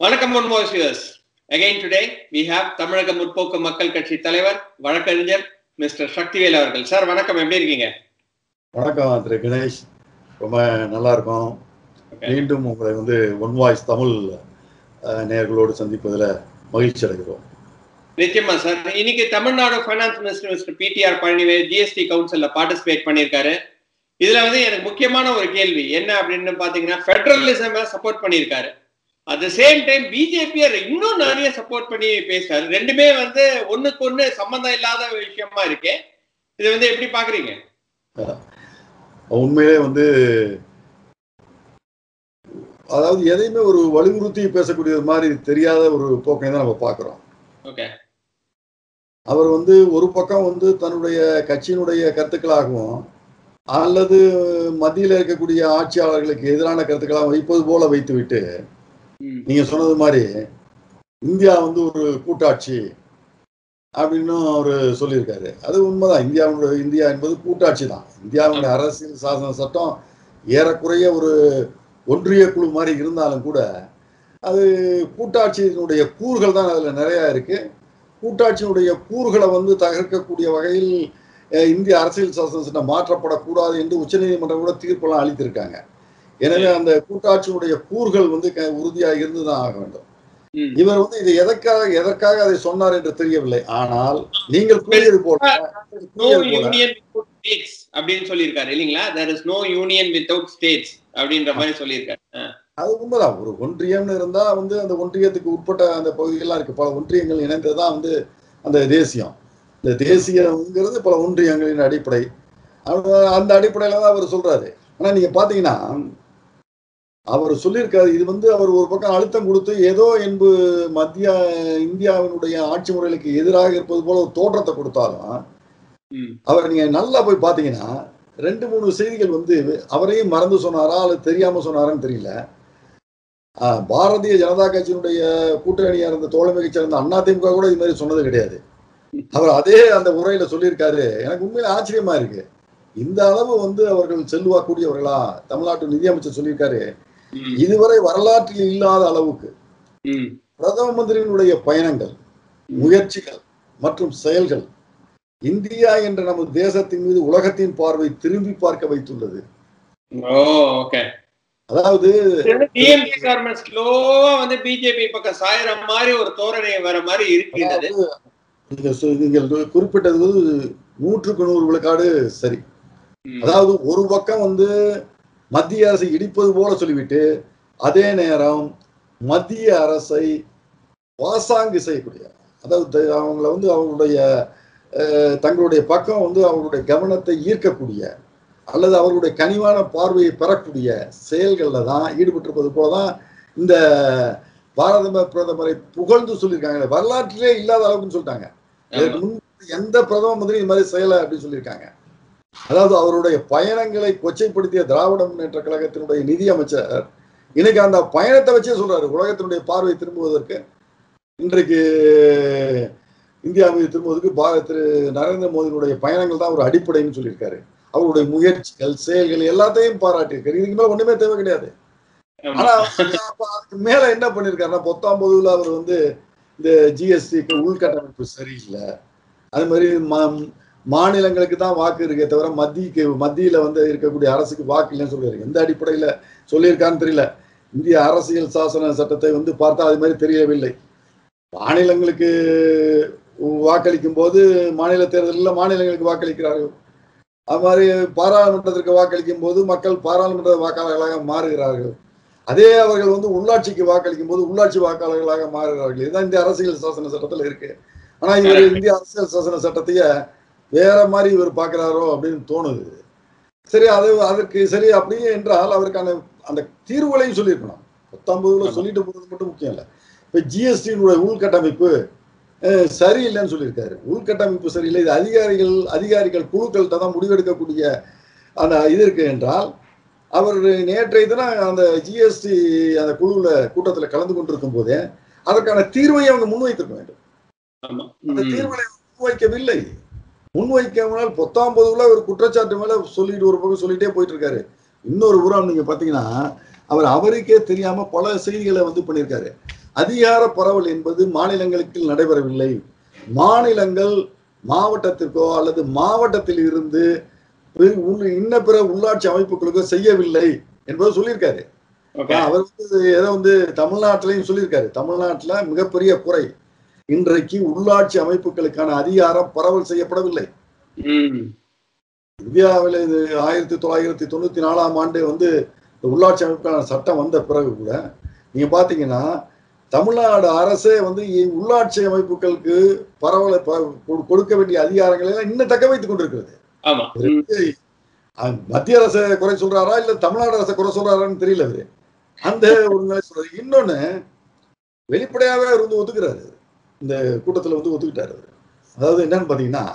வணக்கம் முன்மோசியர்ஸ் again today we have தமிழக முற்போக்கு மக்கள் கட்சி தலைவர் வழக்கறிஞர் மிஸ்டர் சக்திவேல் அவர்கள் சார் வணக்கம் எப்படி இருக்கீங்க வணக்கம் திரு கணேஷ் ரொம்ப நல்லா இருக்கும் மீண்டும் உங்களை வந்து ஒன் வாய்ஸ் தமிழ் அஹ், நேயர்களோடு சந்திப்பதில் மகிழ்ச்சி அடைகிறோம் நிச்சயமா சார் இன்னைக்கு Tamil Nadu finance minister mister PTR Palanivel GST கவுன்சில்ல பார்ட்டிசிபேட் பண்ணியிருக்காரு இதுல வந்து எனக்கு முக்கியமான ஒரு கேள்வி என்ன அப்படின்னு பாத்தீங்கன்னா ஃபெடரலிசம் சப்போர்ட் பண்ணியிருக்காரு at the same time BJP இன்னும் நிறைய சப்போர்ட் பண்ணி பேசுறாரு ரெண்டுமே வந்து ஒண்ணுக்கு ஒண்ணு சம்பந்தம் இல்லாத விஷயமா இருக்கு இதை வந்து எப்படி பாக்குறீங்க உண்மையிலே வந்து அதாவது எதையுமே ஒரு வலியுறுத்தி பேசக்கூடியது மாதிரி தெரியாத ஒரு போக்கை தான் நம்ம பார்க்குறோம் ஓகே அவர் வந்து ஒரு பக்கம் வந்து தன்னுடைய கட்சியினுடைய கருத்துக்களாகவும் அல்லது மத்தியில் இருக்கக்கூடிய ஆட்சியாளர்களுக்கு எதிரான கருத்துக்களாக வைப்பது போல வைத்துவிட்டு நீங்க சொன்னது மாதிரி இந்தியா வந்து ஒரு கூட்டாட்சி அப்படின்னு அவர் சொல்லியிருக்காரு அது உண்மைதான் இந்தியாவுடைய இந்தியா என்பது கூட்டாட்சி தான் இந்தியாவுடைய அரசியல் சாசன சட்டம் ஏறக்குறைய ஒரு ஒன்றிய குழு மாதிரி இருந்தாலும் கூட அது கூட்டாட்சியினுடைய கூறுகள் தான் அதில் நிறையா இருக்கு கூட்டாட்சியினுடைய கூறுகளை வந்து தகர்க்கக்கூடிய வகையில் அஹ், இந்திய அரசியல் சாசன சட்டம் மாற்றப்படக்கூடாது என்று உச்சநீதிமன்றம் கூட தீர்ப்பெல்லாம் அளித்திருக்காங்க எனவே அந்த கூட்டாட்சியினுடைய கூறுகள் வந்து க- உறுதியாக இருந்துதான் ஆக வேண்டும் ம். இவர் வந்து இதை எதற்காக எதற்காக அதை சொன்னார் என்று தெரியவில்லை ஆனால் நீங்கள் கூறியது போல நோ கூறியது போல யூனியன் ஸ்டேட்ஸ் அப்படின்னு சொல்லியிருக்காரு இல்லைங்களா there is no union without states அப்படின்ற மாதிரி சொல்லியிருக்காரு ஆ. அது உண்மைதான் ஒரு ஒன்றியம்னு இருந்தா வந்து அந்த ஒன்றியத்துக்கு உட்பட்ட அந்த பகுதிகள்லாம் இருக்கு பல ஒன்றியங்கள் இணைந்ததுதான் வந்து அந்த தேசியம் இந்த தேசியங்கிறது பல ஒன்றியங்களின் அடிப்படை அவ- அந்த அடிப்படையில தான் அவர் சொல்றாரு ஆனா நீங்க பாத்தீங்கன்னா அவர் சொல்லியிருக்காரு இது வந்து அவர் ஒரு பக்கம் அழுத்தம் கொடுத்து ஏதோ என்பு மத்திய இந்தியாவினுடைய ஆட்சி முறைகளுக்கு எதிராக இருப்பது போல ஒரு தோற்றத்தை கொடுத்தாலும் ம். அவர் நீங்க நல்லா போய் பாத்தீங்கன்னா ரெண்டு மூணு செய்திகள் வந்து அவரையும் மறந்து சொன்னாரா அல்லது தெரியாம சொன்னாரான்னு தெரியல ஆஹ், பாரதிய ஜனதா கட்சியினுடைய கூட்டணியா இருந்த தோழமை சேர்ந்த அதிமுக கூட இது மாதிரி சொன்னது கிடையாது அவர் அதே அந்த உரையில சொல்லியிருக்காரு எனக்கு உண்மையில ஆச்சரியமா இருக்கு இந்த அளவு வந்து அவர்கள் செல்வாக்கூடியவர்களா தமிழ்நாட்டு நிதியமைச்சர் சொல்லியிருக்காரு ம். இதுவரை வரலாற்றில் இல்லாத அளவுக்கு ம். பிரதம மந்திரியினுடைய பயணங்கள் முயற்சிகள் மற்றும் செயல்கள் இந்தியா என்ற நமது தேசத்தின் மீது உலகத்தின் பார்வை திரும்பி பார்க்க வைத்துள்ளது ஓ ஓகே அதாவது டிஎம்கே கவர்மெண்ட் ஸ்லோவா வந்து பிஜேபி பக்கம் சாயற மாதிரி ஒரு தோரணை வர மாதிரி இருக்கின்றது நீங்க சொ- நீங்கள் குறிப்பிட்டது வந்து நூற்றுக்கு நூறு விழுக்காடு சரி ம். அதாவது ஒரு பக்கம் வந்து மத்திய அரசை இடிப்பது போல சொல்லிவிட்டு அதே நேரம் மத்திய அரசை வாசாங்கு செய்யக்கூடிய அதாவது த- அவங்கள வந்து அவங்களுடைய அஹ், தங்களுடைய பக்கம் வந்து அவங்களுடைய கவனத்தை ஈர்க்கக்கூடிய அல்லது அவர்களுடைய கனிவான பார்வையை பெறக்கூடிய செயல்களில் தான் ஈடுபட்டிருப்பது போல தான் இந்த பாரத பிரதமரை புகழ்ந்து சொல்லியிருக்காங்க வரலாற்றிலே இல்லாத அளவுக்குன்னு சொல்லிட்டாங்க இதற்கு முன் எந்த பிரதம மந்திரி இது மாதிரி செய்யல அப்படின்னு சொல்லியிருக்காங்க அதாவது அவருடைய பயணங்களை கொச்சைப்படுத்திய திராவிட முன்னேற்ற கழகத்தினுடைய நிதி அமைச்சர் இன்னைக்கு அந்த பயணத்தை வச்சே சொல்றாரு உலகத்தினுடைய பார்வை திரும்புவதற்கு இன்றைக்கு இந்தியா மீது திரும்புவதற்கு பாரத திரு நரேந்திர மோடியினுடைய பயணங்கள் தான் ஒரு அடிப்படைன்னு சொல்லியிருக்காரு அவருடைய முயற்சிகள் செயல்கள் எல்லாத்தையும் பாராட்டியிருக்காரு இதுக்கு மேல ஒண்ணுமே தேவை கிடையாது ஆமா. ஆனா அப்ப அதுக்கு மேல என்ன பண்ணிருக்காருன்னா பத்தொன்பதுல அவர் வந்து இந்த ஜிஎஸ்டிக்கு உள்கட்டமைப்பு சரியில்லை அது மாதிரி மா- மாநிலங்களுக்கு தான் வாக்கு இருக்கே தவிர மத்தியக்கு மத்தியில வந்து இருக்கக்கூடிய அரசுக்கு வாக்கு இல்லைன்னு சொல்லியிருக்காரு எந்த அடிப்படையில சொல்லியிருக்கான்னு தெரியல இந்திய அரசியல் சாசன சட்டத்தை வந்து பார்த்தா அது மாதிரி தெரியவில்லை மாநிலங்களுக்கு வாக்களிக்கும் போது மாநில தேர்தலில் மாநிலங்களுக்கு வாக்களிக்கிறார்கள் அது மாதிரி பாராளுமன்றத்திற்கு வாக்களிக்கும் போது மக்கள் பாராளுமன்ற வாக்காளர்களாக மாறுகிறார்கள் அதே அவர்கள் வந்து உள்ளாட்சிக்கு வாக்களிக்கும் போது உள்ளாட்சி வாக்காளர்களாக மாறுகிறார்கள் இதுதான் இந்த அரசியல் சாசன சட்டத்துல இருக்கு ஆனா இவர் இந்திய அரசியல் சாசன சட்டத்தைய வேற மாதிரி இவர் பார்க்கிறாரோ அப்படின்னு தோணுது சரி அது அதற்கு சரி அப்படியே என்றால் அவருக்கான அந்த தீர்வுகளையும் சொல்லியிருக்கணும் பத்தொன்பதுல சொல்லிட்டு போறது மட்டும் முக்கியம் இல்லை இப்ப ஜிஎஸ்டியினுடைய உள்கட்டமைப்பு அஹ், சரியில்லைன்னு சொல்லியிருக்காரு உள்கட்டமைப்பு சரியில்லை இது அதிகாரிகள் அதிகாரிகள் குழுக்கள்கிட்ட தான் முடிவெடுக்கக்கூடிய அந்த இது இருக்கு என்றால் அவர் நேற்றைய தினம் அந்த ஜிஎஸ்டி அந்த குழுல கூட்டத்துல கலந்து கொண்டிருக்கும் போதே அதற்கான தீர்வை அவங்க முன்வைத்திருக்க வேண்டும் ஆமா. அந்த ம். தீர்வுகளை முன்வைக்கவில்லை முன்வைக்காமல் பத்தொன்பதுல ஒரு குற்றச்சாட்டு மேல சொல்லிட்டு ஒரு பக்கம் சொல்லிட்டே போயிட்டு இருக்காரு இன்னொரு புறம் நீங்க பாத்தீங்கன்னா அவர் அவருக்கே தெரியாம பல செய்திகளை வந்து பண்ணியிருக்காரு அதிகார பரவல் என்பது மாநிலங்களுக்கு நடைபெறவில்லை மாநிலங்கள் மாவட்டத்திற்கோ அல்லது மாவட்டத்தில் இருந்து பிற- உள்ள- இன்ன பிற உள்ளாட்சி அமைப்புகளுக்கோ செய்யவில்லை என்பதை சொல்லியிருக்காரு ஓகே அவர் வந்து ஏதோ வந்து தமிழ்நாட்டிலையும் சொல்லியிருக்காரு தமிழ்நாட்டுல மிகப்பெரிய குறை இன்றைக்கு உள்ளாட்சி அமைப்புகளுக்கான அதிகாரம் பரவல் செய்யப்படவில்லை ம் இந்தியாவில் இது ஆயிரத்தி தொள்ளாயிரத்தி தொண்ணூத்தி நாலாம் ஆண்டு வந்து இந்த உள்ளாட்சி அமைப்புக்கான சட்டம் வந்த பிறகு கூட நீங்க பாத்தீங்கன்னா தமிழ்நாடு அரசே வந்து இ- உள்ளாட்சி அமைப்புகளுக்கு பரவல ப- கொடு- கொடுக்க வேண்டிய அதிகாரங்களை எல்லாம் இன்னும் தக்க வைத்துக் கொண்டிருக்கிறது ஆமா ம், அஹ் மத்திய அரசை குறை சொல்றாரா இல்ல தமிழ்நாடு அரசை குறை சொல்றாரான்னு தெரியல அவரு அந்த ஒரு நிலை சொல்றாரு இன்னொன்னு வெளிப்படையாவே அவர் வந்து ஒத்துக்கிறாரு இந்த கூட்டத்துல வந்து ஒத்துக்கிட்டாரு அவரு அதாவது என்னன்னு பாத்தீங்கன்னா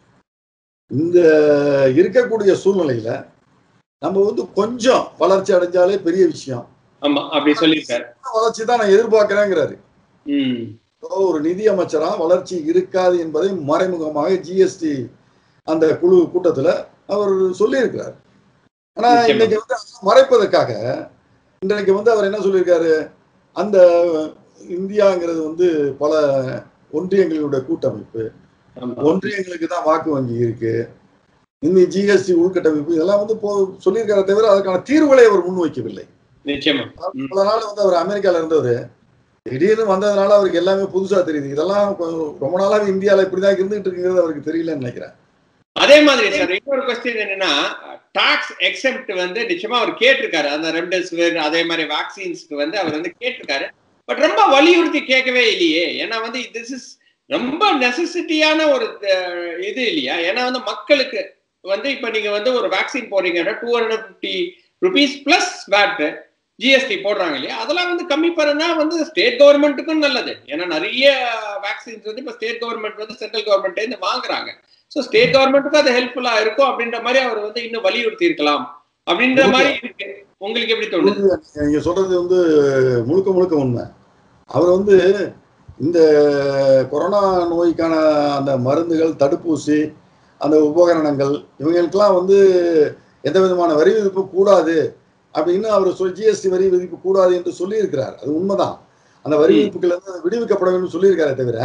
இந்த இருக்கக்கூடிய சூழ்நிலையில நம்ம வந்து கொஞ்சம் வளர்ச்சி அடைஞ்சாலே பெரிய விஷயம் ஆமா அப்படி சொல்லியிருக்காரு வளர்ச்சி தான் நான் எதிர்பார்க்கிறேங்கிறாரு ம் இப்போ ஒரு நிதி அமைச்சரா வளர்ச்சி இருக்காது என்பதை மறைமுகமாக ஜிஎஸ்டி அந்த குழு கூட்டத்துல அவர் சொல்லியிருக்கிறார் ஆனா நிச்சயமா. இன்னைக்கு வந்து அதை மறைப்பதற்காக இன்றைக்கு வந்து அவர் என்ன சொல்லியிருக்காரு அந்த இந்தியாங்கிறது வந்து பல ஒன்றியங்களுடைய கூட்டமைப்பு ஆமா ஒன்றியங்களுக்கு தான் வாக்கு வங்கி இருக்கு இந்த ஜிஎஸ்டி உள்கட்டமைப்பு இதெல்லாம் வந்து போ சொல்லியிருக்காரே தவிர அதுக்கான தீர்வுகளை அவர் முன்வைக்கவில்லை நிச்சயமா ம். பல நாள் வந்து அவர் அமெரிக்கால இருந்தவர் திடீர்னு வந்ததுனால அவருக்கு எல்லாமே புதுசா தெரியுது இதெல்லாம் கொ- ரொம்ப நாளாவே இந்தியால இப்படிதான் இருந்துகிட்டு இருக்குங்கிறது அவருக்கு தெரியலன்னு நினைக்கிறேன் அதே மாதிரி சார் இன்னொரு கொஸ்டின் என்னன்னா டாக்ஸ் எக்ஸெப்ட் வந்து நிச்சயமா அவர் கேட்டிருக்காரு அந்த ரெம்டெசிவிர் அதே மாதிரி வேக்சின்ஸ்க்கு வந்து அவர் வந்து கேட்டிருக்காரு பட் ரொம்ப வலியுறுத்தி கேட்கவே இல்லையே ஏன்னா வந்து திஸ் இஸ் ரொம்ப நெசசிட்டியான ஒரு அஹ், இது இல்லையா ஏன்னா வந்து மக்களுக்கு வந்து இப்ப நீங்க வந்து ஒரு வேக்சின் போடுறீங்கன்னா two hundred fifty rupees plus VAT GST போடுறாங்க இல்லையா அதெல்லாம் வந்து கம்மி பண்ணனா வந்து ஸ்டேட் கவர்மெண்ட்டுக்கும் நல்லது ஏன்னா நிறைய வேக்சின்ஸ் வந்து இப்ப ஸ்டேட் கவர்மெண்ட் வந்து சென்ட்ரல் கவர்மெண்ட் இருந்து வாங்குறாங்க ஸோ ஸ்டேட் கவர்மெண்ட்டுக்கு அது ஹெல்ப்ஃபுல்லா இருக்கும் அப்படின்ற மாதிரி அவர் வந்து இன்னும் வலியுறுத்தி இருக்கலாம் அப்படின்ற மாதிரி இருக்கு உங்களுக்கு எப்படி தோணுது நீங்க சொல்றது வந்து முழுக்க முழுக்க உண்மை அவர் வந்து இந்த கொரோனா நோய்க்கான அந்த மருந்துகள் தடுப்பூசி அந்த உபகரணங்கள் இவங்களுக்கெல்லாம் வந்து எந்த விதமான வரி விதிப்பு கூடாது அப்படின்னு அவர் சொல் ஜிஎஸ்டி வரி விதிப்பு கூடாது என்று சொல்லியிருக்கிறார் அது உண்மைதான் அந்த வரி ம். விதிப்புகள் வந்து அது விடுவிக்கப்பட வேண்டும் சொல்லியிருக்காரே தவிர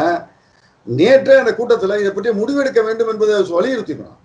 நேற்றே அந்த கூட்டத்துல இதை பற்றி முடிவெடுக்க வேண்டும் என்பதை வலியுறுத்திக்கணும்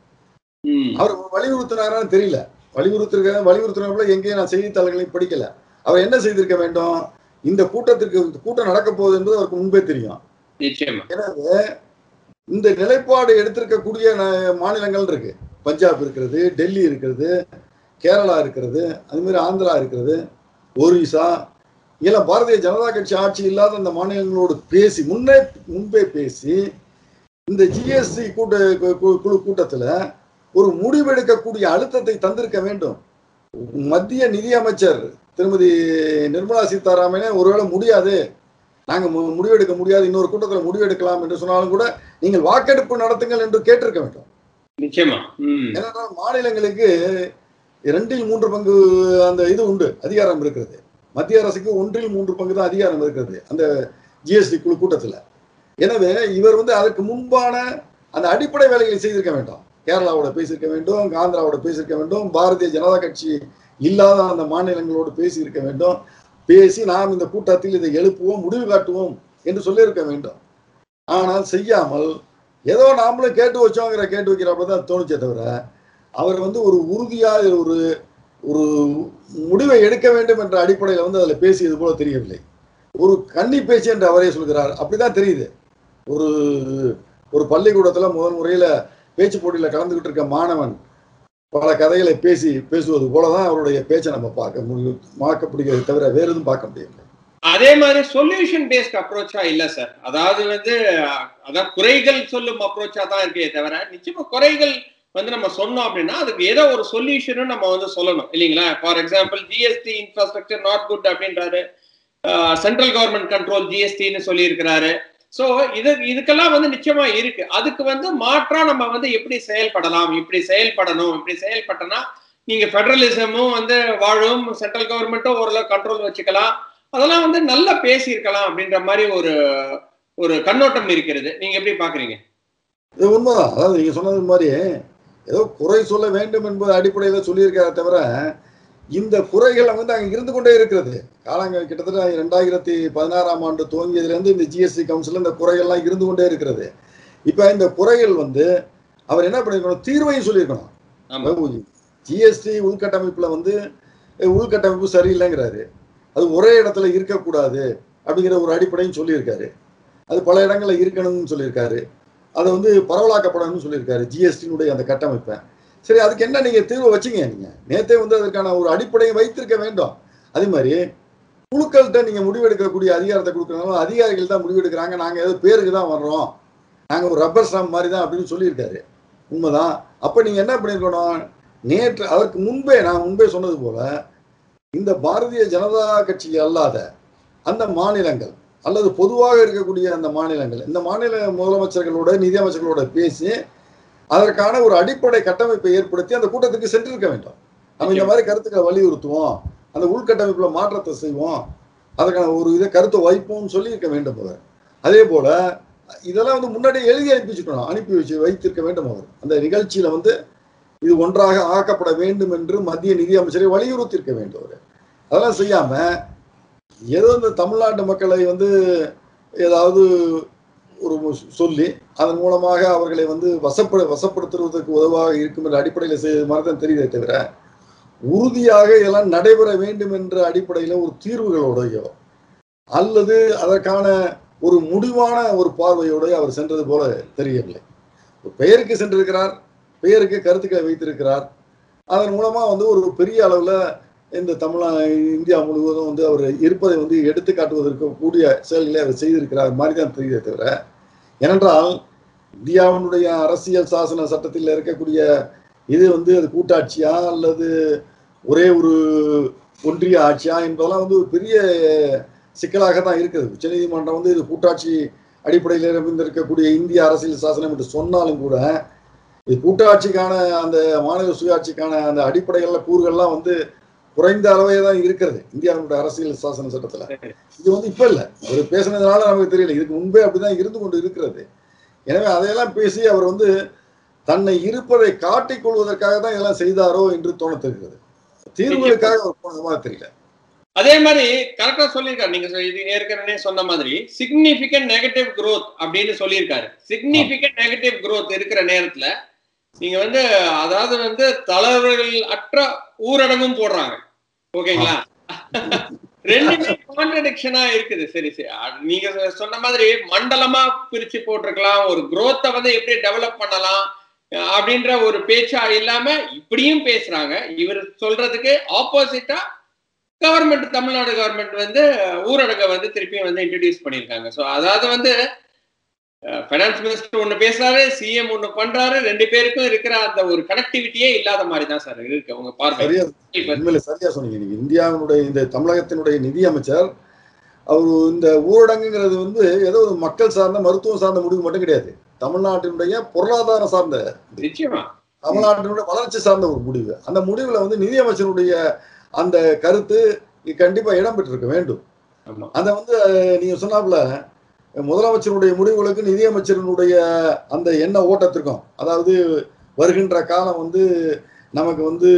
ம் அவர் வலியுறுத்தினாரான்னு தெரியல வலியுறுத்திருக்க வலியுறுத்தினப்பல எங்கேயும் நான் செய்தித்தாள்களையும் படிக்கல அவர் என்ன செய்திருக்க வேண்டும் இந்த கூட்டத்திற்கு இந்த கூட்டம் நடக்க போகுது என்பது அவருக்கு முன்பே தெரியும் நிச்சயமா எனவே இந்த நிலைப்பாடு எடுத்திருக்கக்கூடிய ந- மாநிலங்கள் இருக்கு பஞ்சாப் இருக்கிறது டெல்லி இருக்கிறது கேரளா இருக்கிறது அது மாதிரி ஆந்திரா இருக்கிறது ஒரிசா இல்ல பாரதிய ஜனதா கட்சி ஆட்சி இல்லாத அந்த மாநிலங்களோடு பேசி முன்னே முன்பே பேசி இந்த ஜிஎஸ்டி கூட்ட கு- கு- குழு கூட்டத்துல ஒரு முடிவெடுக்கக்கூடிய அழுத்தத்தை தந்திருக்க வேண்டும் மத்திய நிதியமைச்சர் திருமதி நிர்மலா சீதாராமனே ஒருவேளை முடியாது நாங்க மு- முடிவெடுக்க முடியாது இன்னொரு கூட்டத்தில் முடிவெடுக்கலாம் என்று சொன்னாலும் கூட நீங்கள் வாக்கெடுப்பு நடத்துங்கள் என்று கேட்டிருக்க வேண்டும் நிச்சயமா ம் ஏன்னா மாநிலங்களுக்கு இரண்டில் மூன்று பங்கு அந்த இது உண்டு அதிகாரம் இருக்கிறது மத்திய அரசுக்கு ஒன்றில் மூன்று பங்கு தான் அதிகாரம் இருக்கிறது அந்த ஜிஎஸ்டி குழு கூட்டத்துல எனவே இவர் வந்து அதற்கு முன்பான அந்த அடிப்படை வேலைகளை செய்திருக்க வேண்டும் கேரளாவோட பேசியிருக்க வேண்டும் ஆந்திராவோட பேசியிருக்க வேண்டும் பாரதிய ஜனதா கட்சி இல்லாத அந்த மாநிலங்களோடு பேசியிருக்க வேண்டும் பேசி நாம் இந்த கூட்டத்தில் இதை எழுப்புவோம் முடிவு காட்டுவோம் என்று சொல்லியிருக்க வேண்டும் ஆனால் செய்யாமல் ஏதோ நாமளும் கேட்டு வச்சோங்கிற கேட்டு வைக்கிறப்ப தான் தோணுச்சே தவிர அவர் வந்து ஒரு உறுதியாக ஒரு ஒரு முடிவை எடுக்க வேண்டும் என்ற அடிப்படையில் வந்து அதில் பேசியது போல தெரியவில்லை ஒரு கன்னி பேச்சு என்று அவரே சொல்கிறார் அப்படிதான் தெரியுது ஒரு ஒரு பள்ளிக்கூடத்துல முதல் முறையில பேச்சு போட்டியில கலந்துகிட்டு இருக்க மாணவன் பல கதைகளை பேசி பேசுவது போலதான் அவருடைய பேச்சை நம்ம பார்க்க முடியும் பார்க்க முடிகிறது தவிர வேற எதுவும் பார்க்க முடியவில்லை அதே மாதிரி சொல்யூஷன் பேஸ்ட் அப்ரோச்சா இல்ல சார் அதாவது வந்து அஹ், அதான் குறைகள் சொல்லும் அப்ரோச்சா தான் இருக்கே தவிர நிச்சயமா குறைகள் வந்து நம்ம சொன்னோம் அப்படின்னா அதுக்கு ஏதோ ஒரு சொல்யூஷனும் நம்ம வந்து சொல்லணும் இல்லைங்களா for example GST infrastructure not good அப்படின்றாரு சென்ட்ரல் கவர்மெண்ட் கண்ட்ரோல் ஜிஎஸ்டின்னு சொல்லியிருக்கிறாரு ஸோ இது இதுக்கெல்லாம் வந்து நிச்சயமா இருக்கு அதுக்கு வந்து மாற்றா நம்ம வந்து எப்படி செயல்படலாம் இப்படி செயல்படணும் இப்படி செயல்பட்டனா நீங்க ஃபெடரலிசமும் வந்து வாழும் சென்ட்ரல் கவர்மெண்ட்டும் ஓரளவு கண்ட்ரோல் வச்சுக்கலாம் அதெல்லாம் வந்து நல்லா பேசியிருக்கலாம் அப்படின்ற மாதிரி ஒரு ஒரு கண்ணோட்டம் இருக்கிறது நீங்க எப்படி பாக்குறீங்க இது உண்மைதான் அதாவது நீங்க சொன்னது மாதிரி ஏதோ குறை சொல்ல வேண்டும் என்பது அடிப்படையில் சொல்லியிருக்காரு தவிர இந்த குறைகள் வந்து அங்க இருந்து கொண்டே இருக்கிறது காலங்கள் கிட்டத்தட்ட ரெண்டாயிரத்தி பதினாறாம் ஆண்டு துவங்கியதுல இருந்து இந்த ஜிஎஸ்டி கவுன்சில் இந்த குறைகள்லாம் இருந்து கொண்டே இருக்கிறது இப்ப இந்த குறைகள் வந்து அவர் என்ன பண்ணிருக்கணும் தீர்வையும் சொல்லியிருக்கணும் ஆமா ஜிஎஸ்டி உள்கட்டமைப்புல வந்து அஹ், உள்கட்டமைப்பு சரியில்லைங்கிறாரு அது ஒரே இடத்துல இருக்கக்கூடாது அப்படிங்கிற ஒரு அடிப்படையும் சொல்லியிருக்காரு அது பல இடங்கள்ல இருக்கணும்னு சொல்லியிருக்காரு அதை வந்து பரவலாக்கப்படணும்னு சொல்லியிருக்காரு ஜிஎஸ்டியினுடைய அந்த கட்டமைப்பை சரி அதுக்கு என்ன நீங்க தீர்வு வச்சீங்க நீங்க நேத்தே வந்து அதற்கான ஒரு அடிப்படையை வைத்திருக்க வேண்டும் அதே மாதிரி குழுக்கள்கிட்ட நீங்க முடிவெடுக்கக்கூடிய அதிகாரத்தை கொடுக்கறதுனால அதிகாரிகள் தான் முடிவெடுக்கிறாங்க நாங்க ஏதோ பேருக்கு தான் வர்றோம் நாங்க ஒரு ரப்பர் ஸ்டாம்ப் மாதிரி தான் அப்படின்னு சொல்லியிருக்காரு உண்மைதான் அப்ப நீங்க என்ன பண்ணிருக்கணும் நேற்று அதற்கு முன்பே நான் முன்பே சொன்னது போல இந்த பாரதிய ஜனதா கட்சி அல்லாத அந்த மாநிலங்கள் அல்லது பொதுவாக இருக்கக்கூடிய அந்த மாநிலங்கள் இந்த மாநில முதலமைச்சர்களோட நிதியமைச்சர்களோட பேசி அதற்கான ஒரு அடிப்படை கட்டமைப்பை ஏற்படுத்தி அந்த கூட்டத்துக்கு சென்றிருக்க வேண்டும் நம்ம இந்த மாதிரி கருத்துக்களை வலியுறுத்துவோம் அந்த உள்கட்டமைப்புல மாற்றத்தை செய்வோம் அதற்கான ஒரு இதை கருத்தை வைப்போம்னு சொல்லி இருக்க வேண்டும் அவர் அதே போல இதெல்லாம் வந்து முன்னாடி எழுதி அனுப்பி வச்சுக்கணும் அனுப்பி வச்சு வைத்திருக்க வேண்டும் அவர் அந்த நிகழ்ச்சியில வந்து இது ஒன்றாக ஆக்கப்பட வேண்டும் என்று மத்திய நிதியமைச்சரை வலியுறுத்தி இருக்க வேண்டும் அவர் அதெல்லாம் செய்யாம ஏதோ இந்த தமிழ்நாட்டு மக்களை வந்து ஏதாவது ஒரு சொல்லி அதன் மூலமாக அவர்களை வந்து வசப்படு வசப்படுத்துவதற்கு உதவாக இருக்கும் என்ற அடிப்படையில் செய்த மாதிரி தான் தெரியுதே தவிர உறுதியாக இதெல்லாம் நடைபெற வேண்டும் என்ற அடிப்படையில் ஒரு தீர்வுகளோடையோ அல்லது அதற்கான ஒரு முடிவான ஒரு பார்வையோட அவர் சென்றது போல தெரியவில்லை ஒரு பெயருக்கு சென்றிருக்கிறார் பெயருக்கு கருத்துக்களை வைத்திருக்கிறார் அதன் மூலமா வந்து ஒரு பெரிய அளவுல இந்த தமிழா இந்தியா முழுவதும் வந்து அவர் இருப்பதை வந்து எடுத்து காட்டுவதற்கு கூடிய செயல்களை அவர் செய்திருக்கிறார் மாதிரி தான் தெரியுதே தவிர ஏனென்றால் இந்தியாவினுடைய அரசியல் சாசன சட்டத்தில் இருக்கக்கூடிய இது வந்து அது கூட்டாட்சியா அல்லது ஒரே ஒரு ஒன்றிய ஆட்சியா என்பதெல்லாம் வந்து ஒரு பெரிய சிக்கலாக தான் இருக்குது உச்சநீதிமன்றம் வந்து இது கூட்டாட்சி அடிப்படையில் இருந்திருக்கக்கூடிய இந்திய அரசியல் சாசனம் என்று சொன்னாலும் கூட இது கூட்டாட்சிக்கான அந்த மாநில சுயாட்சிக்கான அந்த அடிப்படைகள்ல கூறுகள்லாம் வந்து குறைந்த அளவே தான் இருக்கிறது இந்தியாவுடைய அரசியல் சாசன சட்டத்துல இது வந்து இப்ப இல்ல அவர் பேசுனதுனால நமக்கு தெரியல இதுக்கு முன்பே அப்படிதான் இருந்து கொண்டு இருக்கிறது எனவே அதையெல்லாம் பேசி அவர் வந்து தன்னை இருப்பதை காட்டிக் கொள்வதற்காக தான் இதெல்லாம் செய்தாரோ என்று தோணத்திருக்கிறது தீர்வுகளுக்காக அவர் போனது மாதிரி தெரியல அதே மாதிரி கரெக்டா சொல்லியிருக்காரு நீங்க சொ- இது ஏற்கனவே சொன்ன மாதிரி சிக்னிபிகன்ட் நெகட்டிவ் growth அப்படின்னு சொல்லியிருக்காரு சிக்னிபிகன்ட் நெகட்டிவ் growth இருக்கிற நேரத்துல நீங்க வந்து அதாவது வந்து தளர்வுகள் அற்ற ஊரடங்கும் போடுறாங்க ஓகேங்களா ரெண்டுமே கான்ட்ரடிக்ஷனா இருக்குது சரி சரி அ- நீங்க சொ- சொன்ன மாதிரி மண்டலமா பிரிச்சு போட்டிருக்கலாம் ஒரு growth வந்து எப்படி டெவலப் பண்ணலாம் அஹ் அப்படின்ற ஒரு பேச்சா இல்லாம இப்படியும் பேசுறாங்க இவர் சொல்றதுக்கு ஆப்போசிட்டா கவர்மெண்ட் தமிழ்நாடு கவர்மெண்ட் வந்து ஊரடங்கை வந்து திருப்பியும் வந்து இன்ட்ரடியூஸ் பண்ணியிருக்காங்க ஸோ அதாவது வந்து ஃபைனான்ஸ் மினிஸ்டர் ஒன்று பேசுறாரு சிஎம் ஒன்று பண்றாரு ரெண்டு பேருக்கும் இருக்கிற அந்த ஒரு கனெக்டிவிட்டியே இல்லாத மாதிரி தான் சார் இருக்கு உங்க பார்வை சரியா இப்ப உண்மையில சரியா சொன்னீங்க நீங்க இந்தியாவினுடைய இந்த தமிழகத்தினுடைய நிதி அமைச்சர் அவர் இந்த ஊரடங்குங்கிறது வந்து ஏதோ ஒரு மக்கள் சார்ந்த மருத்துவம் சார்ந்த முடிவு மட்டும் கிடையாது தமிழ்நாட்டினுடைய பொருளாதாரம் சார்ந்த நிச்சயமா தமிழ்நாட்டினுடைய வளர்ச்சி சார்ந்த ஒரு முடிவு அந்த முடிவுல வந்து நிதியமைச்சருடைய அந்த கருத்து கண்டிப்பா இடம்பெற்றிருக்க வேண்டும் ஆமா அந்த வந்து அஹ், நீங்க சொன்னாப்புல முதலமைச்சருடைய முடிவுகளுக்கு நிதியமைச்சரினுடைய அந்த எண்ண ஓட்டத்திற்கும் அதாவது வருகின்ற காலம் வந்து நமக்கு வந்து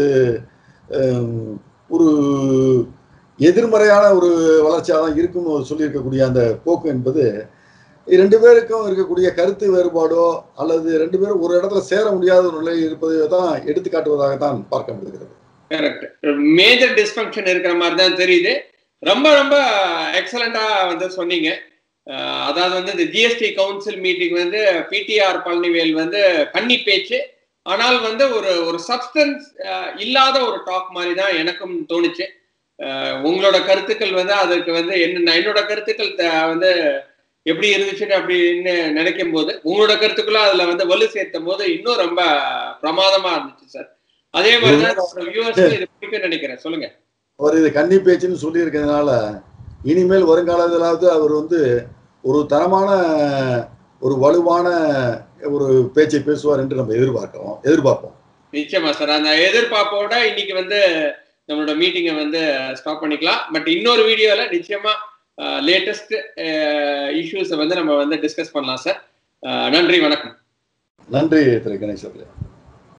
அஹ், ஒரு எதிர்மறையான ஒரு வளர்ச்சியாக தான் இருக்கும்னு ஒரு சொல்லியிருக்கக்கூடிய அந்த போக்கு என்பது ரெண்டு பேருக்கும் இருக்கக்கூடிய கருத்து வேறுபாடோ அல்லது ரெண்டு பேரும் ஒரு இடத்துல சேர முடியாத ஒரு நிலையில் இருப்பதை தான் எடுத்துக்காட்டுவதாக தான் பார்க்க முடிகிறது கரெக்ட் மேஜர் டிஸ்ஃபங்க்ஷன் இருக்கிற மாதிரி தான் தெரியுது ரொம்ப ரொம்ப எக்ஸலண்டா வந்து சொன்னீங்க அஹ் அதாவது வந்து இந்த ஜிஎஸ்டி கவுன்சில் மீட்டிங் வந்து பிடிஆர் பழனிவேல் வந்து கன்னி பேச்சு ஆனால் வந்து ஒரு ஒரு சப்ஸ்டன்ஸ் இல்லாத ஒரு டாக் மாதிரி தான் எனக்கும் தோணுச்சு அஹ் உங்களோட கருத்துக்கள் வந்து அதுக்கு வந்து என்ன என்னோட கருத்துக்கள் த- வந்து எப்படி இருந்துச்சுன்னு அப்படின்னு நினைக்கும் போது உங்களோட கருத்துக்களும் அதுல வந்து வலு சேர்த்தும் போது இன்னும் ரொம்ப பிரமாதமா இருந்துச்சு சார் அதே மாதிரி தான் வியூவர்ஸ்க்கு இது பிடிக்கும் நினைக்கிறேன் சொல்லுங்க அவர் இது கன்னி பேச்சுன்னு சொல்லி இருக்கிறதுனால இனிமேல் வருங்காலத்திலாவது அவர் வந்து ஒரு தரமான ஒரு வலுவான ஒரு பேச்சை பேசுவார் என்று நம்ம எதிர்பார்க்கிறோம் எதிர்பார்ப்போம் நிச்சயமா சார் அந்த எதிர்பார்ப்போட இன்னைக்கு வந்து நம்மளோட மீட்டிங்கை வந்து ஸ்டாப் பண்ணிக்கலாம் பட் இன்னொரு வீடியோல நிச்சயமா லேட்டஸ்ட் இஷ்யூஸை வந்து நம்ம வந்து டிஸ்கஸ் பண்ணலாம் சார் நன்றி வணக்கம் நன்றி திரு கணேஷ் அவர்களே